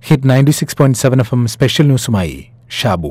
Hit ninety six point seven F M special ന്യൂസുമായി ഷാബു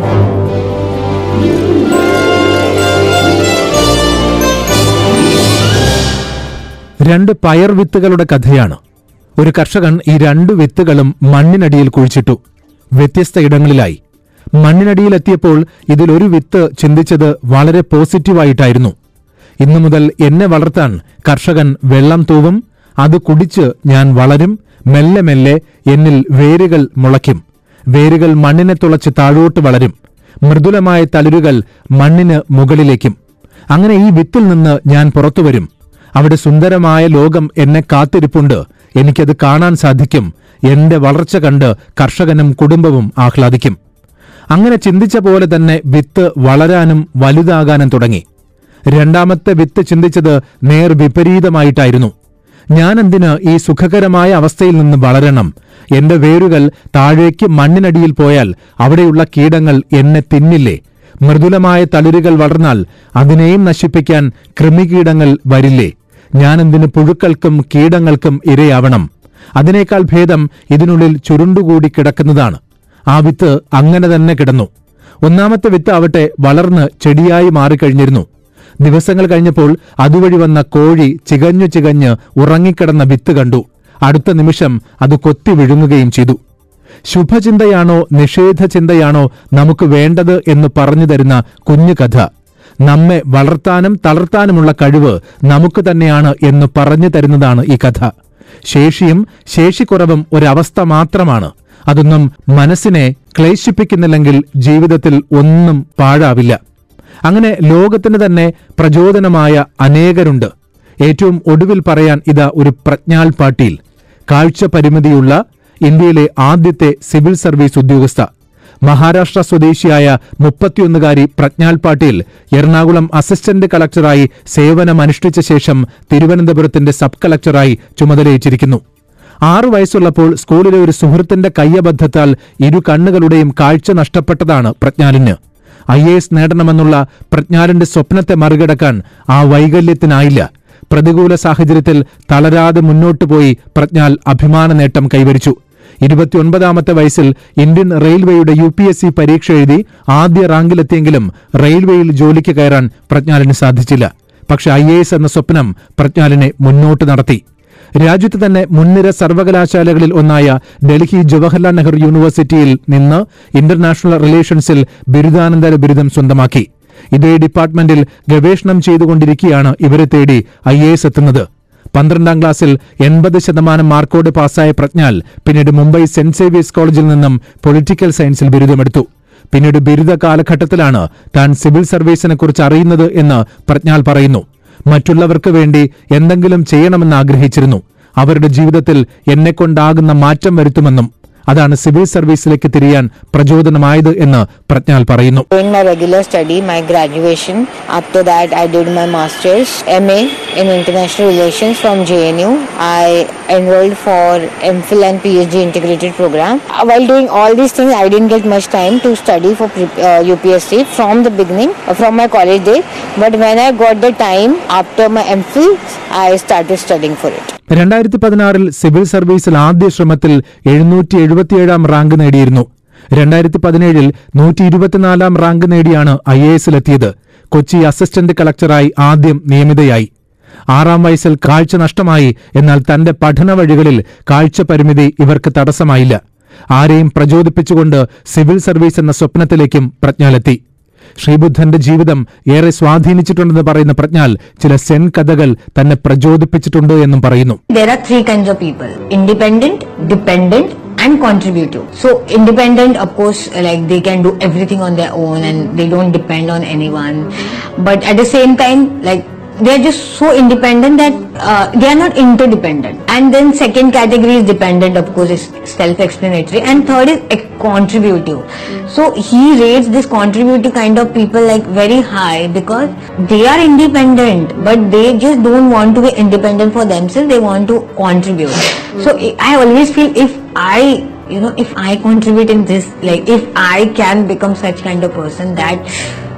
രണ്ട് പയർ വിത്തുകളുടെ കഥയാണ് ഒരു കർഷകൻ ഈ രണ്ടു വിത്തുകളും മണ്ണിനടിയിൽ കുഴിച്ചിട്ടു വ്യത്യസ്ത ഇടങ്ങളിലായി മണ്ണിനടിയിലെത്തിയപ്പോൾ ഇതിലൊരു വിത്ത് ചിന്തിച്ചത് വളരെ പോസിറ്റീവായിട്ടായിരുന്നു ഇന്നു മുതൽ എന്നെ വളർത്താൻ കർഷകൻ വെള്ളം തൂവും അത് കുടിച്ച് ഞാൻ വളരും മെല്ലെ മെല്ലെ എന്നിൽ വേരുകൾ മുളയ്ക്കും വേരുകൾ മണ്ണിനെ തുളച്ച് താഴോട്ട് വളരും മൃദുലമായ തളിരുകൾ മണ്ണിന് മുകളിലേക്കും അങ്ങനെ ഈ വിത്തിൽ നിന്ന് ഞാൻ പുറത്തുവരും അവിടെ സുന്ദരമായ ലോകം എന്നെ കാത്തിരിപ്പുണ്ട് എനിക്കത് കാണാൻ സാധിക്കും എന്റെ വളർച്ച കണ്ട് കർഷകനും കുടുംബവും ആഹ്ലാദിക്കും അങ്ങനെ ചിന്തിച്ച പോലെ തന്നെ വിത്ത് വളരാനും വലുതാകാനും തുടങ്ങി രണ്ടാമത്തെ വിത്ത് ചിന്തിച്ചത് നേർ വിപരീതമായിട്ടായിരുന്നു ഞാനെന്തിന് ഈ സുഖകരമായ അവസ്ഥയിൽ നിന്ന് വളരണം എന്റെ വേരുകൾ താഴേക്ക് മണ്ണിനടിയിൽ പോയാൽ അവിടെയുള്ള കീടങ്ങൾ എന്നെ തിന്നില്ലേ മൃദുലമായ തളിരുകൾ വളർന്നാൽ അതിനെയും നശിപ്പിക്കാൻ കൃമികീടങ്ങൾ വരില്ലേ ഞാനെന്തിന് പുഴുക്കൾക്കും കീടങ്ങൾക്കും ഇരയാവണം അതിനേക്കാൾ ഭേദം ഇതിനുള്ളിൽ ചുരുണ്ടുകൂടി കിടക്കുന്നതാണ് ആ വിത്ത് അങ്ങനെ തന്നെ കിടന്നു ഒന്നാമത്തെ വിത്ത് ആവട്ടെ വളർന്ന് ചെടിയായി മാറിക്കഴിഞ്ഞിരുന്നു ദിവസങ്ങൾ കഴിഞ്ഞപ്പോൾ അതുവഴി വന്ന കോഴി ചികഞ്ഞു ചികഞ്ഞ് ഉറങ്ങിക്കിടന്ന വിത്ത് കണ്ടു അടുത്ത നിമിഷം അത് കൊത്തി വിഴുങ്ങുകയും ചെയ്തു ശുഭചിന്തയാണോ നിഷേധ ചിന്തയാണോ നമുക്ക് വേണ്ടത് എന്ന് പറഞ്ഞു തരുന്ന കുഞ്ഞു കഥ നമ്മെ വളർത്താനും തളർത്താനുമുള്ള കഴിവ് നമുക്ക് തന്നെയാണ് എന്ന് പറഞ്ഞു തരുന്നതാണ് ഈ കഥ ശേഷിയും ശേഷിക്കുറവും ഒരവസ്ഥ മാത്രമാണ് അതൊന്നും മനസ്സിനെ ക്ലേശിപ്പിക്കുന്നില്ലെങ്കിൽ ജീവിതത്തിൽ ഒന്നും പാഴാവില്ല അങ്ങനെ ലോകത്തിന് തന്നെ പ്രചോദനമായ അനേകരുണ്ട് ഏറ്റവും ഒടുവിൽ പറയാൻ ഇതാ ഒരു പ്രജ്ഞാൽ പാട്ടീൽ കാഴ്ച പരിമിതിയുള്ള ഇന്ത്യയിലെ ആദ്യത്തെ സിവിൽ സർവീസ് ഉദ്യോഗസ്ഥ മഹാരാഷ്ട്ര സ്വദേശിയായ മുപ്പത്തിയൊന്നുകാരി പ്രജ്ഞാൽ പാട്ടീൽ എറണാകുളം അസിസ്റ്റന്റ് കളക്ടറായി സേവനമനുഷ്ഠിച്ച ശേഷം തിരുവനന്തപുരത്തിന്റെ സബ് കളക്ടറായി ചുമതലയേറ്റിരിക്കുന്നു ആറു വയസ്സുള്ളപ്പോൾ സ്കൂളിലെ ഒരു സുഹൃത്തിന്റെ കയ്യബദ്ധത്താൽ ഇരു കണ്ണുകളുടെയും കാഴ്ച നഷ്ടപ്പെട്ടതാണ് പ്രജ്ഞാലിന് ഐ എ എസ് നേടണമെന്നുള്ള പ്രജ്ഞാലിന്റെ സ്വപ്നത്തെ മറികടക്കാൻ ആ വൈകല്യത്തിനായില്ല പ്രതികൂല സാഹചര്യത്തിൽ തളരാതെ മുന്നോട്ടു പോയി പ്രജ്ഞാൽ അഭിമാന നേട്ടം കൈവരിച്ചു ഇരുപത്തിയൊൻപതാമത്തെ വയസ്സിൽ ഇന്ത്യൻ റെയിൽവേയുടെ യു പി എസ് സി പരീക്ഷ എഴുതി ആദ്യ റാങ്കിലെത്തിയെങ്കിലും റെയിൽവേയിൽ ജോലിക്ക് കയറാൻ പ്രജ്ഞാലിന് സാധിച്ചില്ല പക്ഷെ ഐ എന്ന സ്വപ്നം പ്രജ്ഞാലിനെ മുന്നോട്ട് നടത്തി രാജ്യത്ത് തന്നെ മുൻനിര സർവകലാശാലകളിൽ ഒന്നായ ഡൽഹി ജവഹർലാൽ നെഹ്റു യൂണിവേഴ്സിറ്റിയിൽ നിന്ന് ഇന്റർനാഷണൽ റിലേഷൻസിൽ ബിരുദാനന്തര ബിരുദം സ്വന്തമാക്കി ഇതേ ഡിപ്പാർട്ട്മെന്റിൽ ഗവേഷണം ചെയ്തുകൊണ്ടിരിക്കെയാണ് ഇവരെ തേടി ഐ എത്തുന്നത് പന്ത്രണ്ടാം ക്ലാസ്സിൽ എൺപത് ശതമാനം മാർക്കോട് പാസ്സായ പ്രജ്ഞാൽ പിന്നീട് മുംബൈ സെന്റ് സേവിയേഴ്സ് കോളേജിൽ നിന്നും പൊളിറ്റിക്കൽ സയൻസിൽ ബിരുദമെടുത്തു പിന്നീട് ബിരുദ കാലഘട്ടത്തിലാണ് താൻ സിവിൽ സർവീസിനെ കുറിച്ച് അറിയുന്നത് എന്ന് പ്രജ്ഞാൽ പറയുന്നു മറ്റുള്ളവർക്ക് വേണ്ടി എന്തെങ്കിലും ചെയ്യണമെന്ന് ആഗ്രഹിച്ചിരുന്നു അവരുടെ ജീവിതത്തിൽ എന്നെക്കൊണ്ടാകുന്ന മാറ്റം വരുത്തുമെന്നും അതാണ് സിവിൽ സർവീസിലേക്ക് തിരിയാൻ പ്രചോദനമായത് എന്ന് പ്രജ്ഞാൽ പറയുന്നു Doing my regular study, my graduation. After that, I did my master's MA in international relations from JNU. I enrolled for MPhil and PhD integrated program. Uh, While doing all these things, I didn't get much time to study for pre- uh, UPSC from the beginning, uh, from my college days. But when I got the time after my MPhil, I started studying for it. രണ്ടായിരത്തി പതിനാറിൽ civil സർവീസിൽ ആദ്യ ശ്രമത്തിൽ എഴുന്നൂറ്റി എഴുപത്തിയേഴാം rank നേടിയിരുന്നു രണ്ടായിരത്തി പതിനേഴിൽ നൂറ്റി ഇരുപത്തിനാലാം റാങ്ക് നേടിയാണ് ഐ എ എസിലെത്തിയത് കൊച്ചി അസിസ്റ്റന്റ് കളക്ടറായി ആദ്യം നിയമിതയായി ആറാം വയസ്സിൽ കാഴ്ച നഷ്ടമായി എന്നാൽ തന്റെ പഠന വഴികളിൽ കാഴ്ച പരിമിതി ഇവർക്ക് തടസ്സമായില്ല ആരെയും പ്രചോദിപ്പിച്ചുകൊണ്ട് സിവിൽ സർവീസ് എന്ന സ്വപ്നത്തിലേക്കും പ്രജ്ഞാലെത്തി ശ്രീബുദ്ധന്റെ ജീവിതം ഏറെ സ്വാധീനിച്ചിട്ടുണ്ടെന്ന് പറയുന്ന പ്രജ്ഞാൽ ചില സെൻ കഥകൾ തന്നെ പ്രചോദിപ്പിച്ചിട്ടുണ്ട് എന്നും പറയുന്നു There are three kinds of people independent, dependent, and contributive. So, independent, of course, like they can do everything on their own and they don't depend on anyone. But at the same time, like they are just so independent that uh, they are not interdependent. And then second category is dependent, of course, is self-explanatory. And third is ex- contributive. So he rates this contributive kind of people like very high because they are independent, but they just don't want to be independent for themselves. They want to contribute. So I I always feel if I you know if I contribute in this like if I can become such kind of person that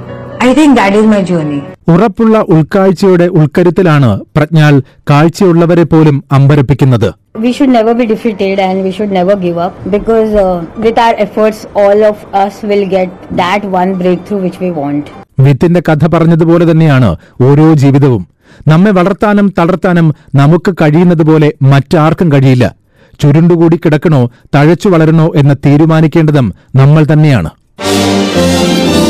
I think that is my journey. ഉറപ്പുള്ള ഉൾക്കാഴ്ചയുടെ ഉൾക്കരുത്തിലാണ് പ്രജ്ഞാൽ കാഴ്ചയുള്ളവരെ പോലും അമ്പരപ്പിക്കുന്നത് We should never be defeated and we should never give up because uh, with our efforts, all of us will get that one breakthrough which we want. വിത്തിന്റെ കഥ പറഞ്ഞതുപോലെ തന്നെയാണ് ഓരോ ജീവിതവും നമ്മെ വളർത്താനും തളർത്താനും നമുക്ക് കഴിയുന്നതുപോലെ മറ്റാർക്കും കഴിയില്ല ചുരുണ്ടുകൂടി കിടക്കണോ തഴച്ചു വളരണോ എന്ന് തീരുമാനിക്കേണ്ടതും നമ്മൾ തന്നെയാണ്